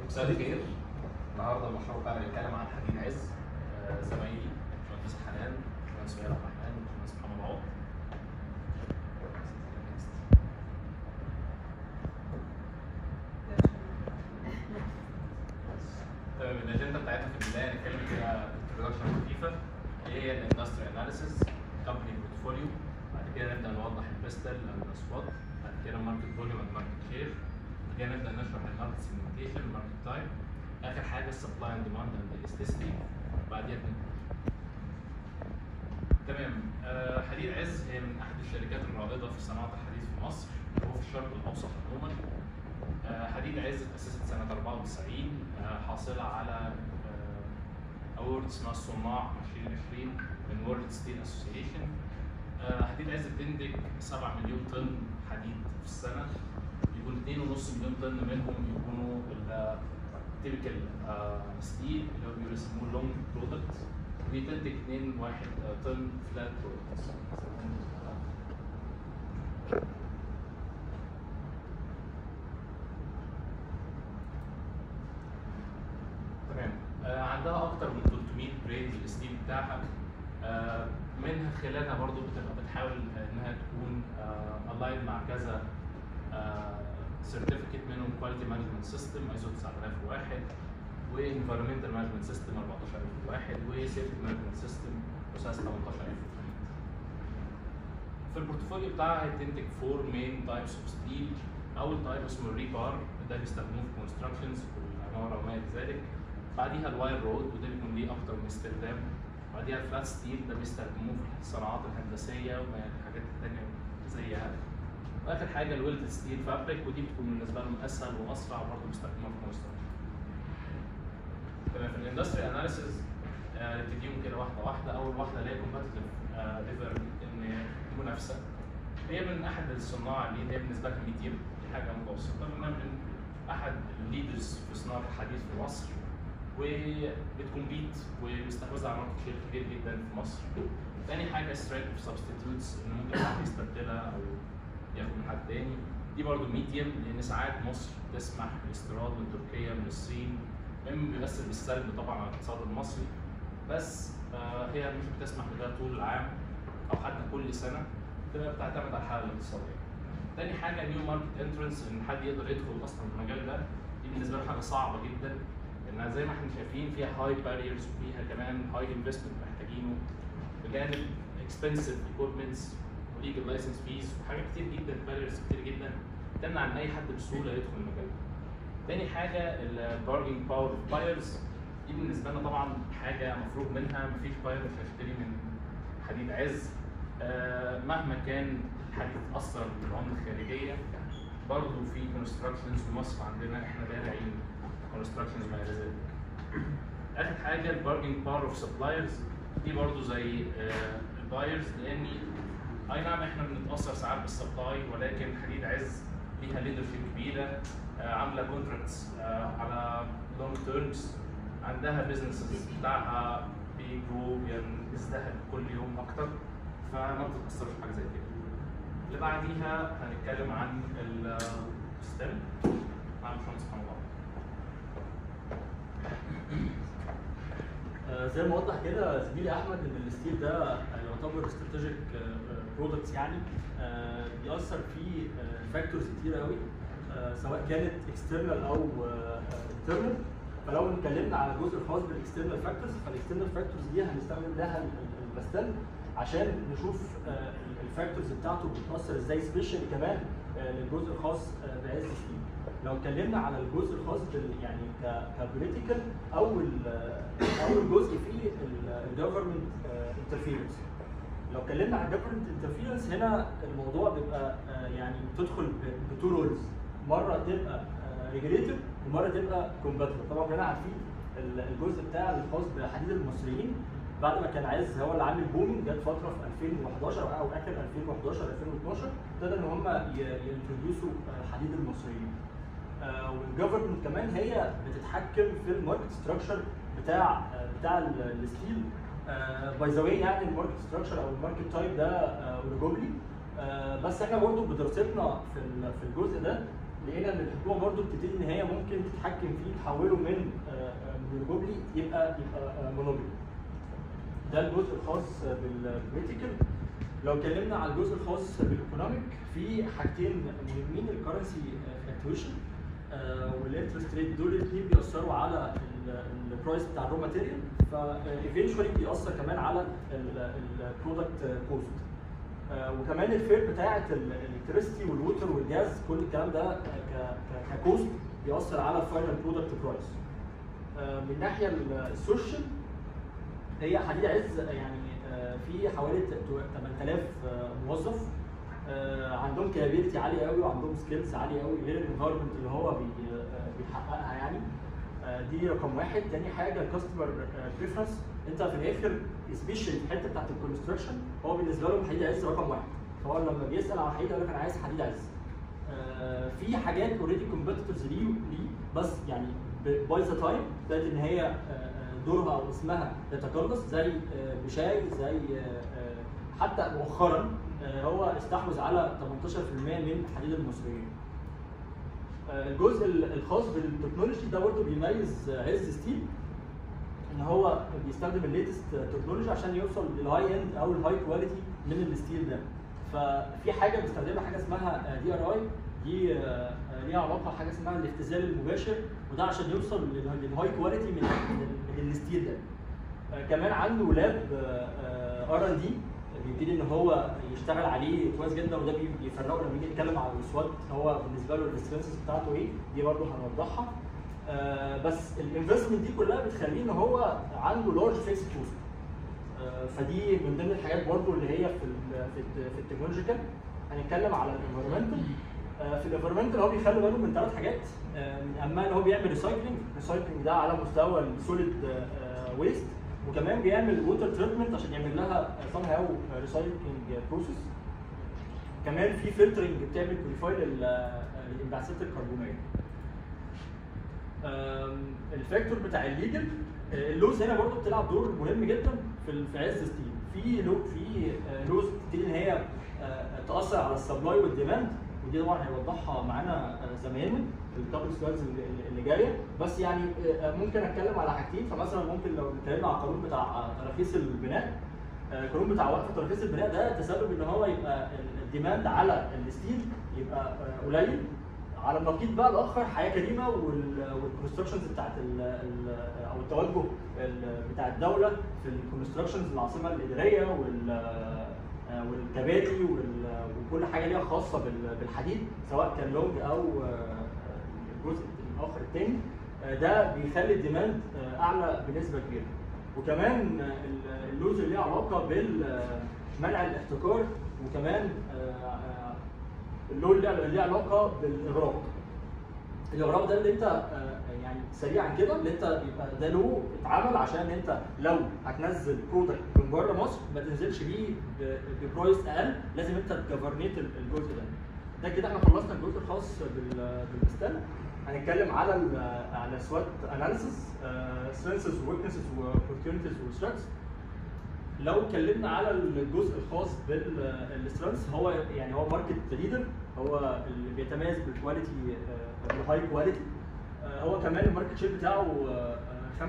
مساء الخير النهارده المشروع بتاعنا بيتكلم عن حديد عز آه، زمايلي باشمهندس حنان باشمهندس سهير عبد الرحمن باشمهندس محمد عوض تمام الاجنده بتاعتنا في البدايه نتكلم كده انتروداكشن خفيفه ايه هي الاندستري اناليسيس كومباني بورتفوليو بعد كده نبدا نوضح البيستل السبوت بعد كده ماركت فوليوم اند ماركت شير بعد كده نبدا نشرح الماركت سيجمنتيشن الماركت تايب اخر حاجه السبلاي اند ديماند اند الاستيستي بعديها تمام آه، حديد عز هي من احد الشركات الرائده في صناعه الحديد في مصر وهو في الشرق الاوسط عموما آه، حديد عز اتأسست سنة 94 آه، حاصلة على أورد اسمها الصناع 2020 من وورلد ستيل اسوسيشن حديد عز بتنتج 7 مليون طن حديد في السنة يكون 2.5 مليون طن منهم يكونوا التيبيكال ستيل اللي هو بيسموه لونج برودكت وبتنتج 2 واحد آه، طن فلات برودكتس تمام آه عندها اكتر من 300 بريد الستيل بتاعها آه منها خلالها برضو بتبقى بتحاول انها تكون الاين مع كذا سيرتيفيكت منهم كواليتي مانجمنت سيستم ايزو 9001 وانفيرمنتال مانجمنت سيستم 14001 وسيفتي مانجمنت سيستم اساس 18000 في البورتفوليو بتاعها هتنتج فور مين تايبس اوف ستيل اول تايب اسمه الريبار ده بيستخدموه في كونستراكشنز والعماره وما الى ذلك بعديها الواير رود وده بيكون ليه اكتر من استخدام بعديها الفلات ستيل ده بيستخدموه في الصناعات الهندسيه والحاجات التانيه زيها واخر حاجه الويلد ستيل فابريك ودي بتكون بالنسبه لهم اسهل واسرع وبرضه بيستخدموها في الكونستراكشن تمام في الاندستري اناليسيز نبتديهم كده واحده واحده اول واحده اللي هي كومبتيتيف ليفر ان منافسه هي من احد الصناع اللي هي بالنسبه لها ميديم دي حاجه متوسطه منها من احد الليدرز في صناعه الحديد في مصر وبتكمبيت ومستحوذه على ماركت شير كبير جدا في مصر. تاني حاجه سترينث اوف سبستيتيوتس ان ممكن حد يستبدلها او ياخد من حد تاني. دي برضه ميديم لان ساعات مصر تسمح بالاستيراد من تركيا من الصين مما بيمثل بالسلب طبعا على الاقتصاد المصري بس آه هي مش بتسمح بده طول العام او حتى كل سنه تبقى بتعتمد على الحاله الاقتصاديه. تاني حاجه نيو ماركت انترنس ان حد يقدر يدخل اصلا المجال ده دي بالنسبه له حاجه صعبه جدا لانها زي ما احنا شايفين فيها هاي باريرز وفيها كمان هاي انفستمنت محتاجينه بجانب اكسبنسيف ايكويبمنتس وليجل لايسنس فيز وحاجات كتير جدا باريرز كتير جدا تمنع ان اي حد بسهوله يدخل المجال ده. تاني حاجه البارجنج باور اوف بايرز دي بالنسبه لنا طبعا حاجه مفروغ منها مفيش باير مش هيشتري من حديد عز آه مهما كان الحديد اثر بالعمله الخارجيه برضه في كونستراكشنز في مصر عندنا احنا بارعين كونستراكشنز ما الى ذلك. اخر حاجه البارجنج باور اوف سبلايرز دي برضه زي آه البايرز لاني اي نعم احنا بنتاثر ساعات بالسبلاي ولكن حديد عز ليها ليدرشيب كبيره آه عامله كونتراكتس آه على لونج تيرمز عندها بزنسز بتاعها بيجرو بيزدهر كل يوم اكتر فما بتتاثرش بحاجه زي كده. اللي بعديها هنتكلم عن الستيم مع الباشمهندس محمد عمر. آه، زي ما وضح كده زميلي احمد ان الستيل ده يعتبر استراتيجيك برودكتس يعني آه، بيأثر فيه فاكتورز كتير قوي آه، سواء كانت اكسترنال او انترنال فلو اتكلمنا على الجزء الخاص بالاكسترنال فاكتورز فالاكسترنال فاكتورز دي هنستخدم لها البستل عشان نشوف الفاكتورز بتاعته بتأثر ازاي سبيشالي كمان للجزء الخاص بعز ستيل لو اتكلمنا على الجزء الخاص بال يعني كبوليتيكال اول اول جزء فيه الجفرمنت انترفيرنس لو اتكلمنا على الجفرمنت انترفيرنس هنا الموضوع بيبقى آه، يعني بتدخل بتو رولز مره تبقى ريجليتد ومره تبقى كومباتبل طبعا كلنا عارفين ال- الجزء بتاع الخاص بحديد المصريين بعد ما كان عايز هو اللي عامل بومينج جت فتره في 2011 او او اخر 2011 2012 ابتدى ان هم ينتروديوسوا حديد المصريين آه، والجفرمنت كمان هي بتتحكم في الماركت ستراكشر بتاع آه، بتاع ال- الستيل باي ذا واي يعني الماركت ستراكشر او الماركت تايب ده اوليجوبلي بس احنا برضه بدراستنا في ال- في الجزء ده لقينا ان الحكومه برضو بتبتدي ان هي ممكن تتحكم فيه تحوله من مونوبولي يبقى يبقى مونوبولي ده الجزء الخاص بالبوليتيكال لو اتكلمنا على الجزء الخاص بالايكونوميك في حاجتين مهمين الكرنسي فلكتويشن والانترست ريت دول الاثنين بيأثروا على البرايس بتاع الرو ماتيريال فايفينشولي بيأثر كمان على البرودكت كوست وكمان الفير بتاعه الالكتريستي والووتر والجاز كل الكلام ده ككوست بيأثر على الفاينل برودكت برايس من الناحيه السوشيال هي حديد عز يعني في حوالي 8000 موظف عندهم كابيلتي عاليه قوي وعندهم سكيلز عاليه قوي غير الانفايرمنت اللي هو بيحققها يعني دي رقم واحد تاني حاجه الكاستمر بريفرنس انت في الاخر سبيشال الحته بتاعت الكونستراكشن هو بالنسبه لهم حديد عز رقم واحد فهو لما بيسال على حديد يقول لك انا عايز حديد عز في حاجات اوريدي كومبيتيتورز ليه ليه بس يعني باي ذا تايم ابتدت ان هي دورها او اسمها يتقلص زي بشاي زي حتى مؤخرا هو استحوذ على 18% من الحديد المصريين. الجزء الخاص بالتكنولوجي ده برضه بيميز عز ستيل ان هو بيستخدم الليتست تكنولوجي عشان يوصل للهاي اند او الهاي كواليتي من الستيل ده. ففي حاجه بيستخدمها حاجه اسمها دي ار اي دي ليها علاقه بحاجه اسمها الاختزال المباشر وده عشان يوصل للهاي كواليتي من من الستيل ده. كمان عنده لاب ار ان دي بيبتدي ان هو يشتغل عليه كويس جدا وده بيفرقه لما نيجي نتكلم على السوات هو بالنسبه له الاكسبنسز بتاعته ايه دي برضه هنوضحها آه بس الانفستمنت دي كلها بتخليه ان هو عنده لارج فيكس كوست آه فدي من ضمن الحاجات برضه اللي هي في ال في, ال في التكنولوجيكال هنتكلم على الانفيرمنتال آه في الانفيرمنتال هو بيخلي باله من ثلاث حاجات من اهمها ان هو بيعمل ريسايكلينج الريسايكلينج ده على مستوى السوليد ويست وكمان بيعمل ووتر تريتمنت عشان يعمل لها سام هاو ريسايكلينج بروسيس كمان في فلترنج بتعمل بوريفاي للانبعاثات الكربونيه الفاكتور بتاع الليجل اللوز هنا برضه بتلعب دور مهم جدا في في عز ستيل في لو في لوز بتبتدي ان هي تاثر على السبلاي والديماند ودي طبعا هيوضحها معانا زمايلنا في التوبيك سلايدز اللي جايه بس يعني ممكن اتكلم على حاجتين فمثلا ممكن لو اتكلمنا على القانون بتاع تراخيص البناء القانون بتاع وقف تراخيص البناء ده تسبب ان هو يبقى الديماند على الستيل يبقى قليل على النقيض بقى الاخر حياه كريمه والكونستراكشنز بتاعت ال ال او التوجه بتاع الدوله في الكونستراكشنز العاصمه الاداريه وال والكباتي وكل حاجه ليها خاصه بالحديد سواء كان لونج او الجزء الاخر الثاني ده بيخلي الديماند اعلى بنسبه كبيره وكمان اللوز اللي ليه علاقه بالمنع الاحتكار وكمان اللون اللي ليه علاقه بالاغراق الاغراق ده اللي انت يعني سريعا كده اللي انت يبقى ده له اتعمل عشان انت لو هتنزل برودكت من بره مصر ما تنزلش بيه ببرايس اقل لازم انت تجفرنيت الجزء ده ده كده احنا خلصنا الجزء الخاص بالستان هنتكلم على ال على سوات اناليسيس سترينثز وويكنسز واوبورتيونيتيز وثريتس لو اتكلمنا على الجزء الخاص بالسترينث هو يعني هو ماركت ليدر هو اللي بيتميز بالكواليتي بالهاي كواليتي هو كمان الماركت شير بتاعه 55%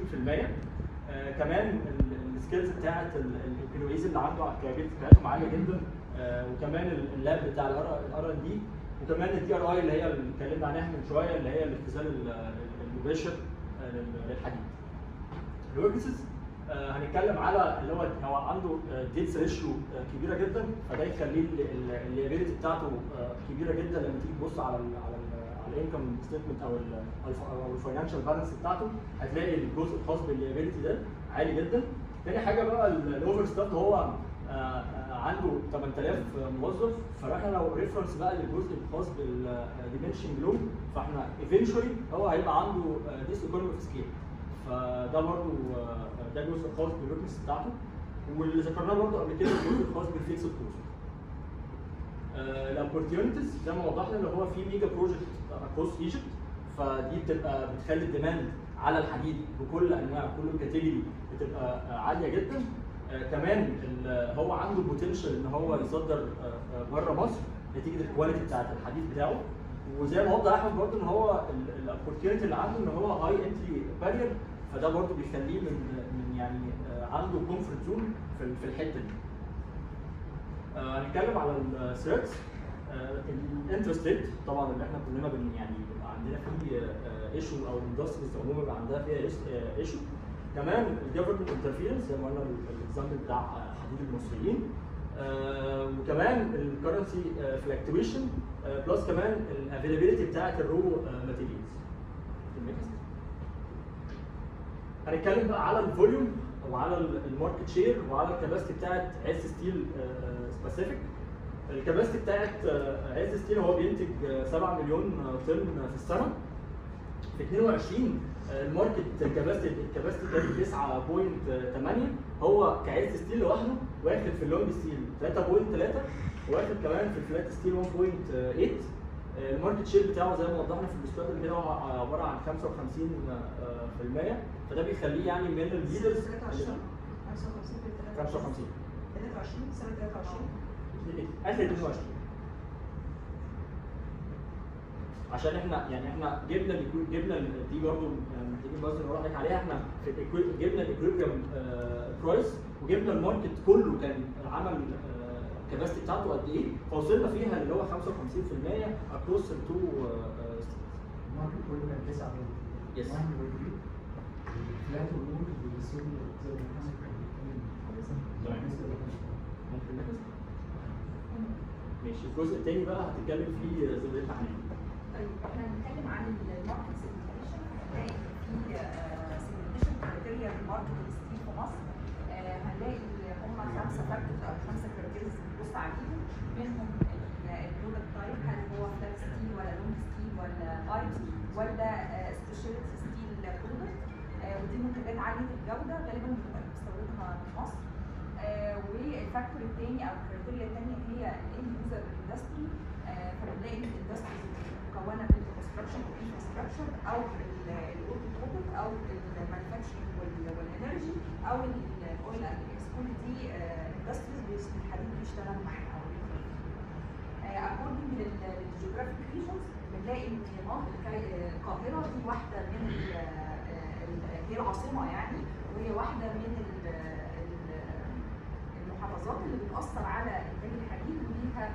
كمان السكيلز بتاعت الامبلويز اللي عنده على الكابيلتي بتاعتهم عاليه جدا وكمان اللاب بتاع الار ان دي وكمان الدي ار اي اللي هي اللي اتكلمنا عليها من شويه اللي هي الاختزال المباشر للحديد. الوركسز هنتكلم على اللي هو هو عنده ديتس ريشيو كبيره جدا فده يخليه الليابيلتي بتاعته كبيره جدا لما تيجي تبص على ال على ال على الانكم ستيتمنت او ال او الفاينانشال بالانس بتاعته هتلاقي الجزء الخاص بالليابيلتي ده عالي جدا. تاني حاجه بقى الاوفر ستاف هو عنده 8000 موظف فاحنا لو ريفرنس بقى للجزء الخاص بالديمنشن جلوب فاحنا ايفينشولي هو هيبقى عنده ديس ايكونومي اوف سكيل فده برضه ده الجزء الخاص بالويكنس بتاعته واللي ذكرناه برضه قبل كده الجزء الخاص بالفيكس كوست الاوبورتيونيتيز زي ما وضحنا اللي هو في ميجا بروجكت اكروس ايجيبت فدي بتبقى بتخلي الديماند على الحديد بكل انواع كل كاتيجوري بتبقى عاليه جدا آه كمان هو عنده بوتنشال ان هو يصدر آه بره مصر نتيجه الكواليتي بتاعت الحديد بتاعه وزي ما وضح احمد برضه ان هو الاوبورتيونيتي اللي عنده ان هو هاي انتري بارير فده برضه بيخليه من من يعني آه، عنده كومفورت زون في في الحته دي. آه، هنتكلم على الثريتس الانترست ريت طبعا اللي احنا كلنا بن يعني بيبقى عندنا فيه ايشو او الاندستريز عموما بيبقى عندها فيها ايشو كمان الجفرمنت انترفيرنس زي ما قلنا الاكزامبل بتاع آه، حدود المصريين آه، وكمان الكرنسي فلكتويشن بلس كمان الافيلابيلتي بتاعت الرو ماتيريالز هنتكلم بقى على الفوليوم وعلى الماركت شير وعلى الكباستي بتاعت عز ستيل سبيسيفيك الكباستي بتاعت آه، عز ستيل هو بينتج آه، 7 مليون طن في السنه في 22 آه، الماركت كباستي الكباستي كانت 9.8 هو كعز ستيل لوحده واخد في اللونج ستيل 3.3 واخد كمان في الفلات ستيل 1.8 آه، الماركت شير بتاعه زي ما وضحنا في السلايد اللي كده هو عباره عن 55 آه، في المية فده بيخليه يعني من الليدرز 23 55 55 23 سنه 23 اخر 22 عشان احنا يعني احنا جبنا الإكوي- جبنا ال- دي برضه يعني محتاجين بس نقول لك عليها احنا في الإكوي- جبنا الايكويبريم برايس وجبنا الماركت كله كان عمل الكباستي بتاعته قد ايه فوصلنا فيها اللي هو 55% اكروس التو الماركت كله كان 9 Yes. فلات والمول والسوق زي ما حسن كان بيتكلم تمام. بالنسبة للناس. ممكن نخلص ماشي الجزء الثاني بقى هتتكلم فيه زميلتنا حنان طيب احنا هنتكلم عن الماركت سيجمنتيشن هنلاقي في سيجمنتيشن كريتيريا للماركت ستيل في مصر آه، هنلاقي هم خمسه فاكتورز او خمسه كريتيريز بنبص عليهم منهم البرودكت تايب هل هو فلات ستيل ولا لونج ستيل ولا بايب ولا سبيشاليتي ستيل برودكت ودي منتجات عاليه الجوده غالبا بنبقى بنستوردها من مصر آه، والفاكتور الثاني او الكريتيريا الثانيه هي الاند يوزر اندستري فبنلاقي ان الاندستري مكونه من الكونستراكشن والانفراستراكشر او الاوتوموتيف او المانيفاكتشرنج والانرجي او الاويل اند جاز كل دي اندستريز الحديد بيشتغل معاها او اكوردنج للجيوغرافيك ريجنز بنلاقي ان مناطق القاهره دي واحده من ال- ال- هي العاصمه يعني وهي واحده من ال- ال- المحافظات اللي بتاثر على انتاج الحديد وليها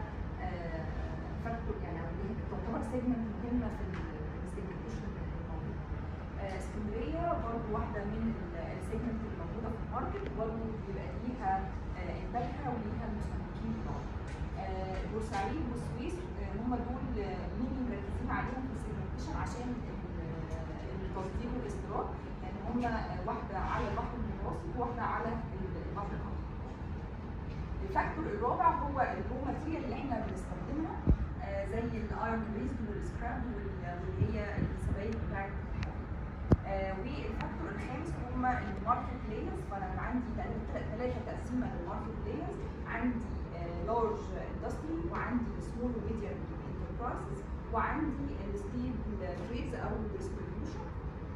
فاكتور يعني أو ليها تعتبر سيجمنت مهمه في السيجمنتيشن الموجود. آه، اسكندريه برضه واحده من السيجمنت اللي موجوده في الماركت برضه بيبقى ليها آه، انتاجها وليها المستهلكين بتوعها. آه، بورسعيد والسويس آه، هم دول آه، مين مركزين عليهم في السيجمنتيشن عشان ال- التصدير والاستيراد يعني هم آه، واحده على البحر المتوسط وواحده على البحر الاحمر. الفاكتور الرابع هو الرو ماتيريال اللي احنا بنستخدمها آه، زي الايرون ريزن والسكراب وال- واللي هي السبائك بتاعت الحديد. آه، والفاكتور الخامس هم الماركت لايرز فانا عندي ثلاثه تقسيمه للماركت لايرز عندي لارج اندستري وعندي سمول وميديوم انتربرايزز وعندي الستيل تريدز او الديستريبيوشن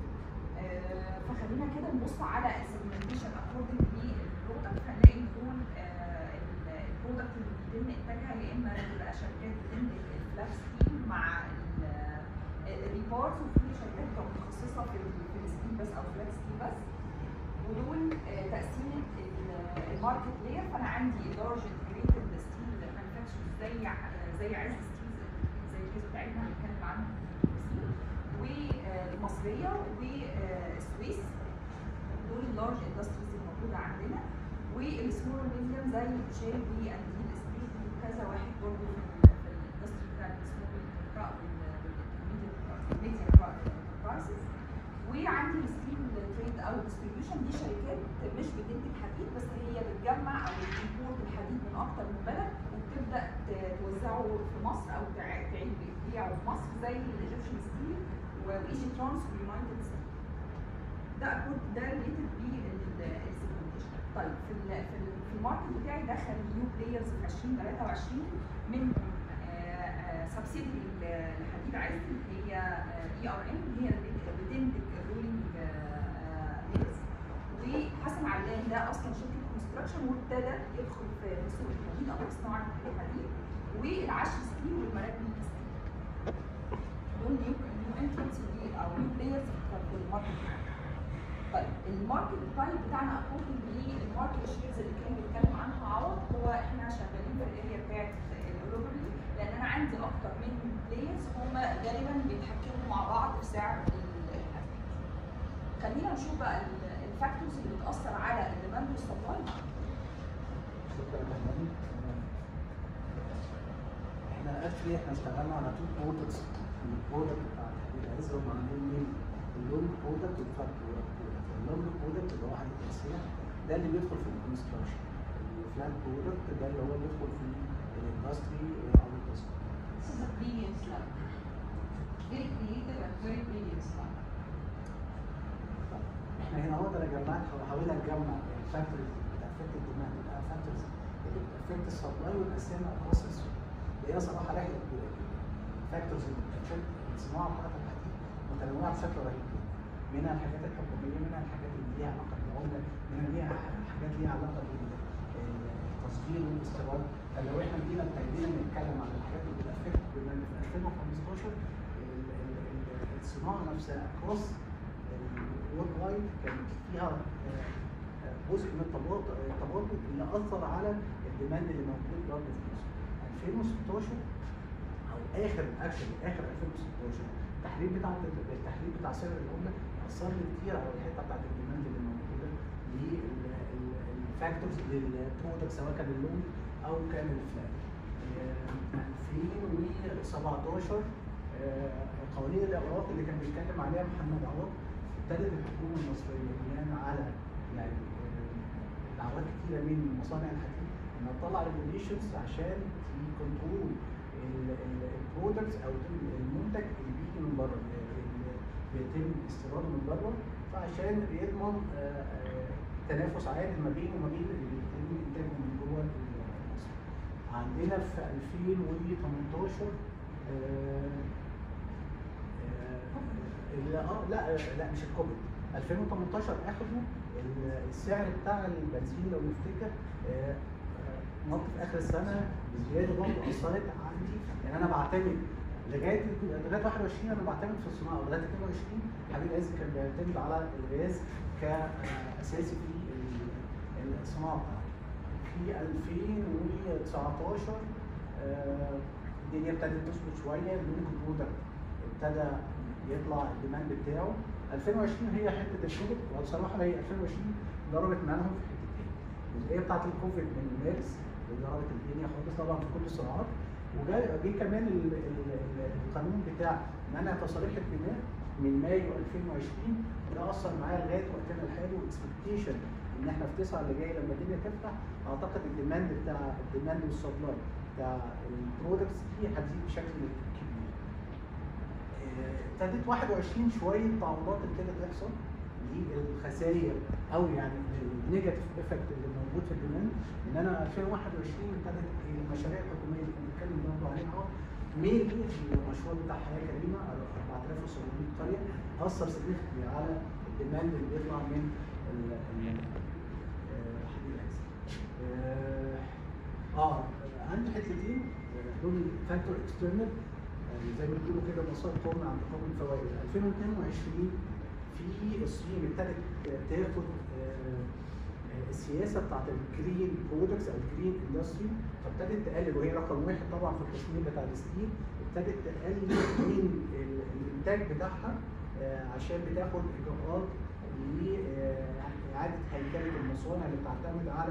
فخلينا كده نبص على السيجمنتيشن اكوردنج للبرودكت هنلاقي دول آه، ال- البرودكت اللي بيتم انتاجها يا اما بتبقى شركات بتنتج الفلات ستيل مع ال- الريبارز وفي شركات بتبقى متخصصه في ال- في الستيل بس او فلات ستيل بس ودول آه، تقسيمه ال- الماركت لير فانا عندي اللارج انتجريتد ستيل مانيفاكتشر زي ع- زي عز ستيل زي الكيس بتاعتنا اللي هنتكلم عنها والمصريه والسويس دول اللارج اندستريز الموجوده عندنا والسمول ميديوم زي شيل وانديل ستيل وكذا واحد برضه في ال- في الاندستري بتاع السمول والميديوم برايسز وعندي الستيل تريد او ديستريبيوشن دي شركات مش بتنتج حديد بس هي بتجمع او بتمبورت الحديد من اكتر من بلد وبتبدا ت- توزعه في مصر او تع- تعيد بيعه في مصر زي الايجيبشن ستيل وايجي ترانس ويونايتد ستيل ده اكورد ده ريليتد بالسيجمنتيشن طيب في ال في, ال في الماركت بتاعي دخل نيو بلايرز في 2023 منهم سبسيدي لحديد عز اللي هي اي ار ام اللي هي اللي بت- بتنتج الرولينج ميلز وحسن علام ده اصلا شركه كونستراكشن وابتدى يدخل في في سوق الحديد او صناعه الحديد والعشر ستيل والمراكب ستيل دول نيو نيو انترنس او نيو بلايرز في الماركت طيب الماركت تايب بتاعنا اكوردنج للماركت شيرز اللي كان بيتكلم عنها عوض هو احنا شغالين في الاريا بتاعت الاوروبري لان انا عندي اكتر من بلايرز هم غالبا بيتحكموا مع بعض في سعر الاسيت خلينا نشوف بقى الفاكتورز اللي بتاثر على الديماند والسبلاي شكرا يا فندم. احنا اكشلي احنا اشتغلنا على تو برودكتس البرودكت بتاع تحديد العز هم عاملين مين اللونج برودكت والفات برودكت اللونج برودكت اللي هو حاجه التسريح ده اللي بيدخل في الكونستراكشن الفلات برودكت ده اللي هو بيدخل في الاندستري او التصنيع This is a brilliant slide. Very creative and very brilliant slide. طيب، احنا هنا اقدر اجمعك حاولنا نجمع الفاكتورز اللي بتافكت الديماند الفاكتورز اللي بتافكت السبلاي ونقسمها اكروس السوق هي صراحه رحله كبيره جدا الفاكتورز اللي بتافكت الصناعه بتاعت الحديد متنوعه بشكل رهيب جدا منها الحاجات الحكوميه منها الحاجات اللي ليها علاقه بالعمله منها ليها حاجات ليها علاقه بالتصدير والاستيراد فلو احنا جينا ابتدينا نتكلم عن الحاجات اللي بتافكت بما ان في 2015 ال- ال- ال- الصناعه نفسها اكروس الورك لايف كانت فيها آه، آه، جزء من التباطؤ التباطؤ اللي اثر على الديماند اللي موجود برضه في مصر. 2016 او اخر اكشن اخر 2016 التحرير بتاع التحرير بتاع سعر العمله اثر لي كتير على الحته بتاعت الديماند اللي موجوده للفاكتورز للبرودكت سواء كان اللون او كان الفلات. آه، 2017 آه، قوانين الاغراض اللي كان بيتكلم عليها محمد عوض ابتدت الحكومه المصريه بناء على يعني آه، دعوات كتيره من مصانع الحديد انها تطلع ريجوليشنز عشان تكنترول البرودكتس او المنتج اللي بيجي من بره اللي بيتم استيراده من بره فعشان يضمن آه، آه، تنافس عادل ما بينه وما بين اللي بيتم انتاجه من جوه مصر. عندنا في 2018 آه، آه، لا اه لا لا مش الكوفيد 2018 اخدوا ال- السعر بتاع البنزين لو نفتكر آه، آه، نط في اخر السنه بزياده برضه اثرت عندي يعني انا بعتمد لغايه لغايه 21 انا بعتمد في الصناعه ولغايه 22 حبيب العز كان بيعتمد على الغاز كاساسي في ال- الصناعه بتاعته. في 2019 آه، الدنيا ابتدت تظبط شويه اللونج برودكت ابتدى يطلع الديماند بتاعه 2020 هي حته الشغل وبصراحه هي 2020 ضربت معاهم في حتتين الجزئيه بتاعت الكوفيد من مارس اللي ضربت الدنيا خالص طبعا في كل الصناعات وجاي جه كمان ال- ال- ال- القانون بتاع منع تصاريح البناء من مايو 2020 ده اثر معايا لغايه وقتنا الحالي واكسبكتيشن ان احنا في 9 اللي جاي لما الدنيا تفتح اعتقد الديماند بتاع الديماند والسبلاي بتاع البرودكتس دي هتزيد بشكل كبير. آه، ابتدت 21 شويه تعويضات ابتدت تحصل للخسائر او يعني النيجاتيف افكت اللي موجود في الديماند ان انا 2021 ابتدت المشاريع الحكوميه اللي بنتكلم برضه عليها اهو مينلي المشروع بتاع حياه كريمه 4700 قريه اثر سيجنفكتلي على الديماند اللي بيطلع من ال- ال- آه، حديد العز. آه، اه عندي حتتين آه، دول فاكتور اكسترنال زي ما بيقولوا كده مسار قومي عند قوم الفوائد 2022 في الصين ابتدت تاخد آه، آه، السياسه بتاعت الجرين برودكتس او الجرين اندستري فابتدت تقلل وهي رقم واحد طبعا في التصميم بتاع الستيل ابتدت تقلل من ال- الانتاج بتاعها آه، عشان بتاخد اجراءات لاعاده هيكله المصانع اللي بتعتمد على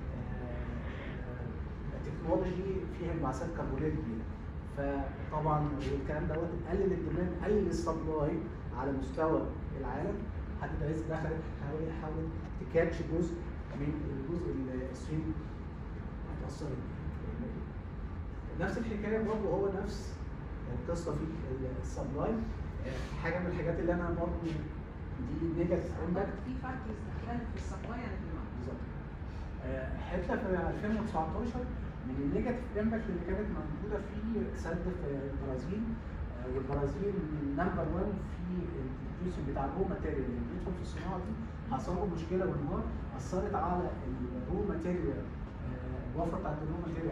آه، تكنولوجي فيها انبعاثات كربونيه كبيره فطبعا الكلام دوت قلل الديماند قلل السبلاي على مستوى العالم حتى العز دخلت حاول حاولت تكاتش جزء من الجزء اللي الصين اتأثرت بيه. نفس الحكايه برضه هو نفس القصه في السبلاي حاجه من الحاجات اللي انا برضه دي نيجاتيف امباكت في فاكتورز تختلف في السبلاي عن الديماند بالظبط. آه، حته في 2019 من النيجاتيف امباكت اللي كانت موجوده في سد في البرازيل آه، والبرازيل نمبر 1 في البروديوسنج بتاع الرو ماتيريال اللي بيدخل في الصناعه دي حصل له مشكله والنار اثرت على الرو ماتيريال الوفره بتاعت الرو ماتيريال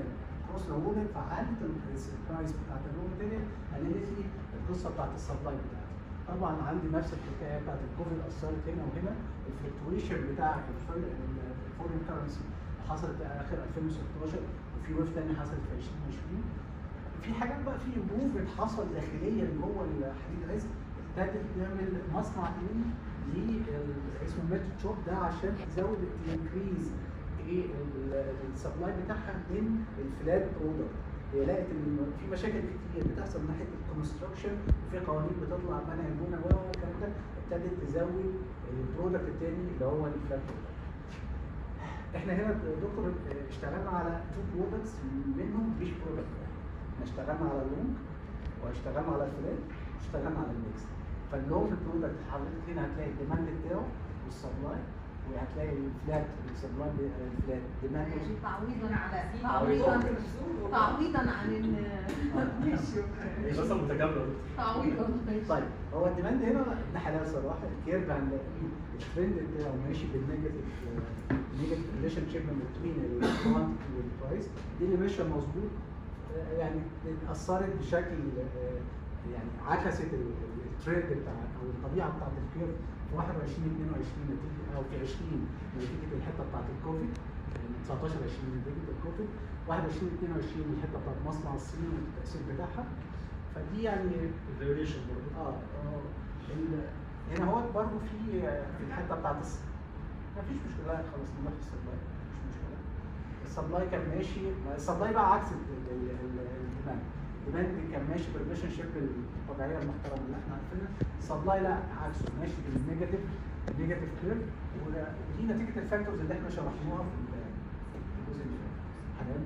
كروس لو فعلت البرايس بتاعت الرو ماتيريال قللت لي القصه بتاعت السبلاي بتاعتي طبعا عندي نفس الحكايه بتاعت الكوفيد اثرت هنا وهنا الفلكتويشن بتاع الفورين كرنسي حصلت في اخر 2016 وفي ويف تاني حصلت في 2020 في حاجات بقى في موفمنت حصل داخليا جوه الحديد رزق ابتدت تعمل مصنع تاني ليه ال- اسمه ميتو شوب ده عشان تزود الانكريز ايه السبلاي بتاعها من الفلات برودكت هي لقت ان في مشاكل كتير بتحصل من ناحيه الكونستراكشن وفي قوانين بتطلع منع المونه و والكلام ده ابتدت تزود البرودكت التاني اللي هو الفلات برودكت احنا هنا دكتور اشتغلنا على تو برودكتس منهم مش برودكت واحد احنا اشتغلنا على اللونج واشتغلنا على الفلات واشتغلنا على الميكس فاللونج برودكت حضرتك هنا هتلاقي الديماند بتاعه والسبلاي وهتلاقي الفلات السبلاي الفلات ديماند تعويضا على تعويضاً. تعويضا تعويضا عن ال- ماشي الدراسه المتكامله تعويضا طيب هو الديماند هنا احنا حلال صراحه الكيرف هنلاقيه الترند بتاعه ماشي بالنيجاتيف نيجاتيف ريليشن شيب بين الكوانتيتي والبرايس دي اللي ماشيه مظبوط آه، يعني اتاثرت بشكل آه، يعني عكست ال- ال- الترند بتاع او الطبيعه بتاعت الكيرف في 21 22 نتيجه او في 20 نتيجه الحته بتاعت الكوفيد يعني 19 20 نتيجه الكوفيد 21 22 الحته بتاعت مصنع الصين والتاثير بتاعها فدي يعني الفاريشن برضه اه اه ال- هنا هو برضه في في الحته بتاعت الس- ما فيش مشكله خلاص نروح السبلاي مش مشكله السبلاي كان ماشي السبلاي بقى عكس ال- ال- ال- الديماند الديماند كان ماشي بالريليشن شيب الطبيعيه المحترمه اللي احنا عارفينها السبلاي لا عكسه ماشي بالنيجاتيف نيجاتيف كيرف ودي نتيجه الفاكتورز اللي احنا شرحناها في ال- في الجزء اللي فات تمام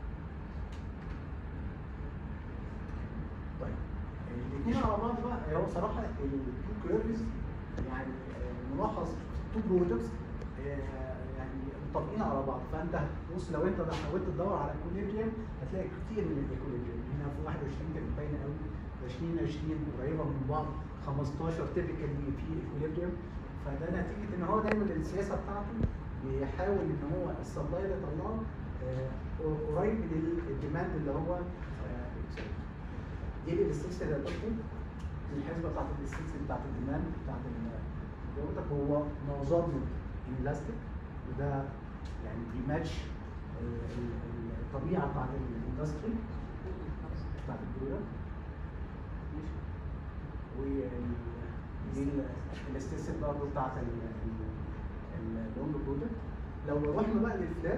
طيب الاثنين على بعض بقى هو صراحه التو كيرفز يعني آه، ملخص تو برودكتس يعني مطابقين على بعض فانت بص لو انت حاولت تدور على اكوليبريم هتلاقي كتير من الاكوليبريم هنا في 21 كانت باينه قوي 2020 قريبه من بعض 15 تيبيكالي في اكوليبريم فده نتيجه ان هو دايما السياسه بتاعته بيحاول ان هو السبلاي اللي طلعه آه، قريب من الديماند اللي هو آه، دي الاستيكس اللي هتدخل الحسبه بتاعت الاستيكس بتاعت الديماند بتاعت البرودكت هو معظمه انلاستيك وده يعني بيماتش ال- ال- ال- الطبيعه بتاعت الاندستري بتاعت البرودكت ماشي والاستيكس برضه بتاعت اللونج برودكت لو رحنا بقى للفلات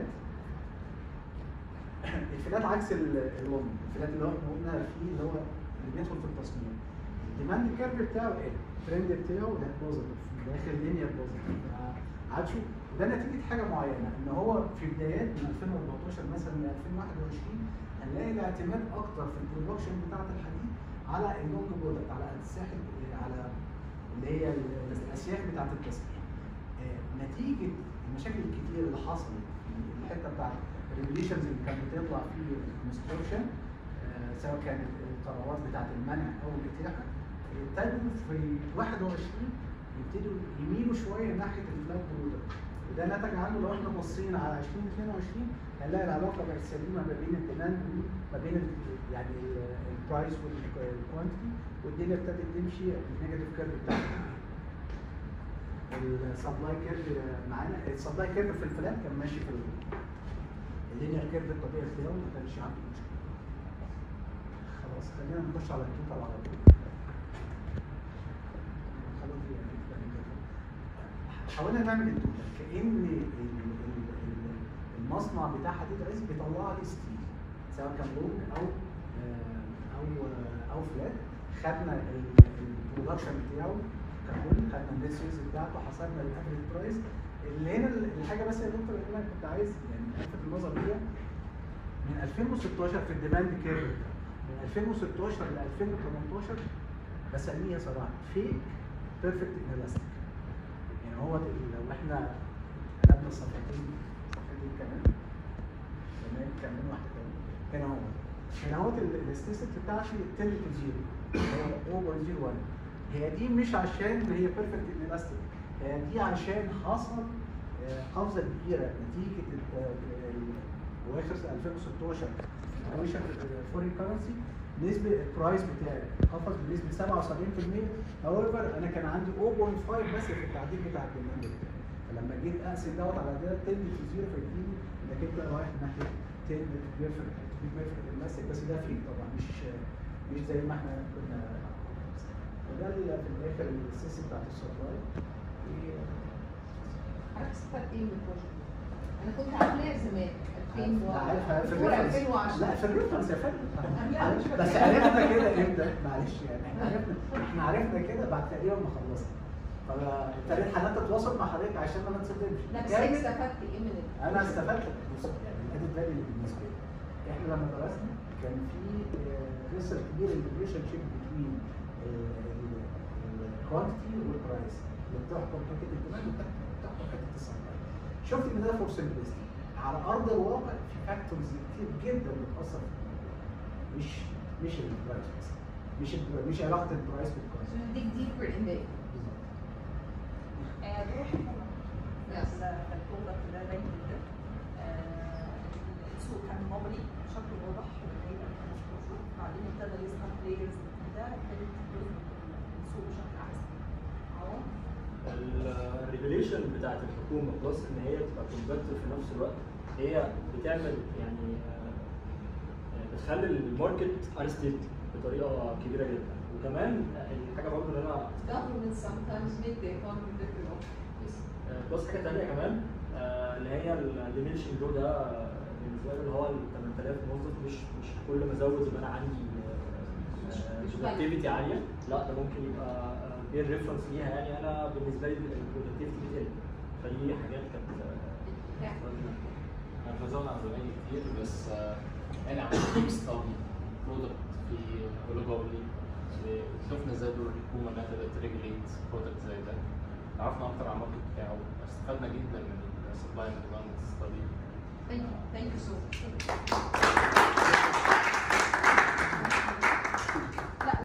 الفلات عكس ال- اللون الفلات اللي هو احنا قلنا فيه اللي هو اللي بيدخل في التصميم الديماند كيرف بتاعه ايه؟ الترند بتاعه ده بوزيتيف داخل لينير بوزيتيف عكسه ده نتيجه حاجه معينه ان هو في بدايات من 2014 مثلا ل 2021 هنلاقي الاعتماد اكتر في البرودكشن بتاعه الحديد على اللونج برودكت على الساحل على اللي هي ال- الاسياخ بتاعه التسليح آه، نتيجه المشاكل الكتير اللي حصلت في الحته بتاعت الريجوليشنز اللي كانت بتطلع في الكونستراكشن سواء كانت القرارات بتاعت المنع او الاتاحه ابتدوا في 21 يبتدوا يميلوا شويه ناحيه الفلات برودكت وده نتج عنه لو احنا بصينا على 2022 هنلاقي العلاقه بقت سليمه ما بين الديماند وما بين ال- يعني البرايس والكوانتيتي والدنيا ابتدت تمشي النيجاتيف كيرف بتاعها السبلاي كيرف معانا السبلاي كيرف في الفلات كان ماشي في ال- اللينير كيرف الطبيعي بتاعه ما كانش عنده مشكله خلاص خلينا نخش على التوتال على طول خلاص يعني حاولنا نعمل التوتال كأن ال- ال- ال- المصنع بتاع حديد عز بيطلع لي ستيل سواء كان لونج او آه، او آه، او فلات خدنا البرودكشن بتاعه ككل خدنا النت سيلز بتاعته حسبنا الافريج برايس اللي هنا الحاجه بس يا دكتور اللي انا كنت عايز يعني الفت النظر ليها من 2016 في الديماند كيرف من 2016 ل 2018 بسميها صراحه فيك بيرفكت انلاستيك يعني هو لو احنا قلبنا الصفحتين صفحتين كمان تمام كمان واحده كمان هنا هو هنا هو الاستاتستيك بتاعتي تل تو زيرو هو 0.01 هي دي مش عشان هي بيرفكت انلاستيك هي دي عشان حصل آه، قفزه كبيره نتيجه واخر 2016 فلويشن فورين كرنسي نسبه البرايس بتاعي قفز بنسبه 77% هاويفر انا كان عندي 0.5 بس في التعديل بتاع الديماند بتاعي فلما جيت اقسم دوت على ده 10 تو 0 فيديني انك انت رايح ناحيه 10 بيرفكت بيرفكت الماسك بس ده فري طبعا مش مش زي ما احنا كنا وده ال- في الاخر السيستم بتاعت السبلاي حضرتك استفدت ايه من البروجكت؟ انا كنت عاملاه زمان 2000 عارفها في دكتور الريفرنس 2010 لا في الريفرنس يا فندم لا، مش بس فاكرة. عرفنا كده امتى معلش يعني احنا عرفنا احنا عرفنا كده بعد تقريبا ما خلصنا فابتديت حالات اتواصل مع حضرتك عشان ما نتصدمش لا بس كانت- انت استفدت ايه من ال- انا استفدت بص يعني الادد فاليو بالنسبه لي احنا لما درسنا كان في ريسيرش كبير الريليشن شيب بين الكوانتيتي والبرايس اللي بتحكم حته الديماند وبتحكم حته السبلاي شفت ان ده فور سمبلستي على ارض الواقع في فاكتورز كتير جدا بتاثر في الديماند. مش مش البرايس بس مش ال- مش علاقه البرايس بالكوانتيتي عشان نديك ديبر ان ده بالظبط آه، روح الحكومة. بس البرودكت ده باين جدا آه، السوق كان مغري بشكل واضح في بداية 2015 بعدين ابتدى يظهر بلايرز جديدة ابتدت تظهر السوق بشكل أحسن. اهو الريجوليشن بتاعت الحكومه بلس ان هي تبقى كومبتيتيف في نفس الوقت هي بتعمل يعني آه، بتخلي الماركت انستيبل بطريقه كبيره جدا وكمان الحاجه برضه اللي انا government sometimes make the economy better off. Yes. آه، بلس حاجه ثانيه كمان آه، اللي هي الديمنشن جو ده آه، بالنسبه لي اللي هو ال 8000 موظف مش مش كل ما ازود يبقى انا عندي مش برودكتيفيتي عاليه لا ده ممكن يبقى بير ريفرنس ليها يعني انا بالنسبه لي البرودكتيفيتي بتقل فدي حاجات كانت Yeah. انا مش هزود عن زمايلي كتير بس آه، انا عملت ديب ستادي برودكت في اوليجوبولي شفنا ازاي دور الحكومه انها تقدر تريجليت برودكت زي ده عرفنا اكتر عن الماركت بتاعه استفدنا جدا من السبلاي اند ديماند ستادي Thank you. Thank you so much.